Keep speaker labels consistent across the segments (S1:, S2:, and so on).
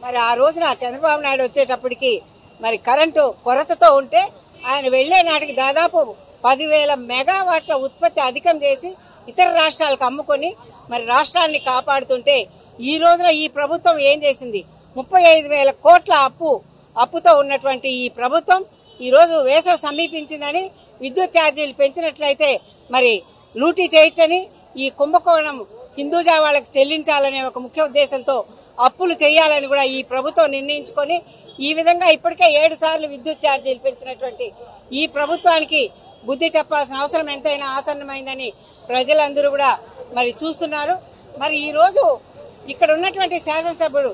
S1: మరి ఆ రోజున చంద్రబాబు నాయుడు వచ్చేటప్పటికి మరి కరెంటు కొరతతో ఉంటే ఆయన వెళ్లే నాటికి దాదాపు పదివేల మెగావాట్ల ఉత్పత్తి అధికం చేసి ఇతర రాష్ట్రాలకు అమ్ముకొని మరి రాష్ట్రాన్ని కాపాడుతుంటే ఈ రోజున ఈ ప్రభుత్వం ఏం చేసింది ముప్పై ఐదు వేల కోట్ల అప్పు అప్పుతో ఉన్నటువంటి ఈ ప్రభుత్వం ఈ రోజు వేసవి సమీపించిందని విద్యుత్ ఛార్జీలు పెంచినట్లయితే మరి లూటీ చేయొచ్చని ఈ కుంభకోణం హిందూజా వాళ్ళకి చెల్లించాలనే ఒక ముఖ్య ఉద్దేశంతో అప్పులు చేయాలని కూడా ఈ ప్రభుత్వం నిర్ణయించుకొని ఈ విధంగా ఇప్పటికే ఏడు సార్లు విద్యుత్ ఛార్జీలు పెంచినటువంటి ఈ ప్రభుత్వానికి బుద్ధి చెప్పాల్సిన అవసరం ఎంతైనా ఆసన్నమైందని ప్రజలందరూ కూడా మరి చూస్తున్నారు మరి ఈ రోజు ఇక్కడ ఉన్నటువంటి శాసనసభ్యుడు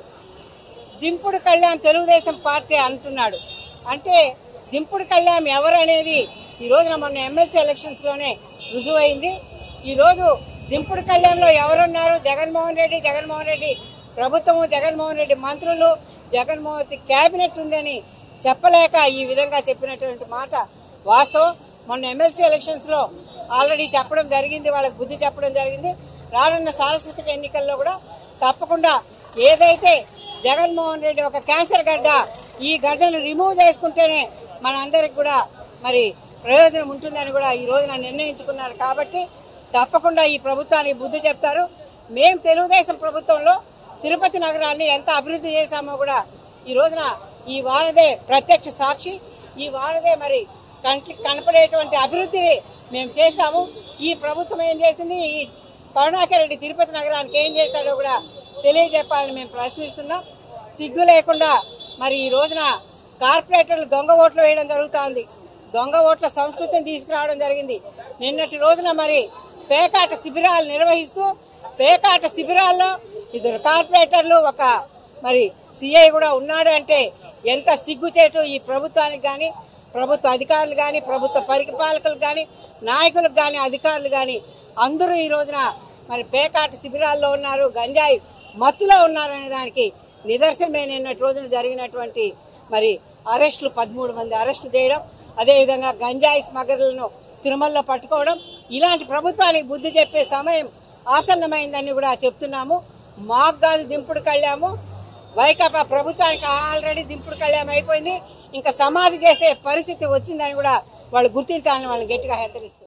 S1: దింపుడు కళ్యాణ్ తెలుగుదేశం పార్టీ అంటున్నాడు అంటే దింపుడు కళ్యాణ్ ఎవరు అనేది ఈ రోజున మొన్న ఎమ్మెల్సీ ఎలక్షన్స్ లోనే రుజువైంది ఈ రోజు దింపుడు కళ్యాణ్లో ఎవరున్నారు జగన్మోహన్ రెడ్డి జగన్మోహన్ రెడ్డి ప్రభుత్వము జగన్మోహన్ రెడ్డి మంత్రులు జగన్మోహన్ రెడ్డి కేబినెట్ ఉందని చెప్పలేక ఈ విధంగా చెప్పినటువంటి మాట వాస్తవం మొన్న ఎమ్మెల్సీ ఎలక్షన్స్ లో ఆల్రెడీ చెప్పడం జరిగింది వాళ్ళకి బుద్ధి చెప్పడం జరిగింది రానున్న సాంస్కృతిక ఎన్నికల్లో కూడా తప్పకుండా ఏదైతే జగన్మోహన్ రెడ్డి ఒక క్యాన్సర్ గడ్డ ఈ గడ్డను రిమూవ్ చేసుకుంటేనే మనందరికి కూడా మరి ప్రయోజనం ఉంటుందని కూడా ఈ రోజున నిర్ణయించుకున్నారు కాబట్టి తప్పకుండా ఈ ప్రభుత్వానికి బుద్ధి చెప్తారు మేము తెలుగుదేశం ప్రభుత్వంలో తిరుపతి నగరాన్ని ఎంత అభివృద్ధి చేశామో కూడా ఈ రోజున ఈ వారదే ప్రత్యక్ష సాక్షి ఈ వారదే మరి కంటికి కనపడేటువంటి అభివృద్ధిని మేము చేశాము ఈ ప్రభుత్వం ఏం చేసింది ఈ కరుణాకర్ రెడ్డి తిరుపతి నగరానికి ఏం చేశాడో కూడా తెలియజెప్పాలని మేము ప్రశ్నిస్తున్నాం సిగ్గు లేకుండా మరి ఈ రోజున కార్పొరేటర్లు దొంగ ఓట్లు వేయడం జరుగుతోంది దొంగ ఓట్ల సంస్కృతిని తీసుకురావడం జరిగింది నిన్నటి రోజున మరి పేకాట శిబిరాలు నిర్వహిస్తూ పేకాట శిబిరాల్లో ఇద్దరు కార్పొరేటర్లు ఒక మరి సిఐ కూడా ఉన్నాడు అంటే ఎంత సిగ్గుచేటు ఈ ప్రభుత్వానికి కానీ ప్రభుత్వ అధికారులు కానీ ప్రభుత్వ పరిపాలకులు కానీ నాయకులకు కానీ అధికారులు కానీ అందరూ ఈ రోజున మరి పేకాట శిబిరాల్లో ఉన్నారు గంజాయి మత్తులో ఉన్నారు అనే దానికి నిదర్శనమే నిన్నటి రోజున జరిగినటువంటి మరి అరెస్టులు పదమూడు మంది అరెస్టులు చేయడం అదేవిధంగా గంజాయి స్మగ్లర్లను తిరుమలలో పట్టుకోవడం ఇలాంటి ప్రభుత్వానికి బుద్ధి చెప్పే సమయం ఆసన్నమైందని కూడా చెప్తున్నాము మాకు కాదు దింపుడు కళ్ళాము వైకాపా ప్రభుత్వానికి ఆల్రెడీ దింపుడు కళ్యాణం అయిపోయింది ఇంకా సమాధి చేసే పరిస్థితి వచ్చిందని కూడా వాళ్ళు గుర్తించాలని వాళ్ళని గట్టిగా హెచ్చరిస్తారు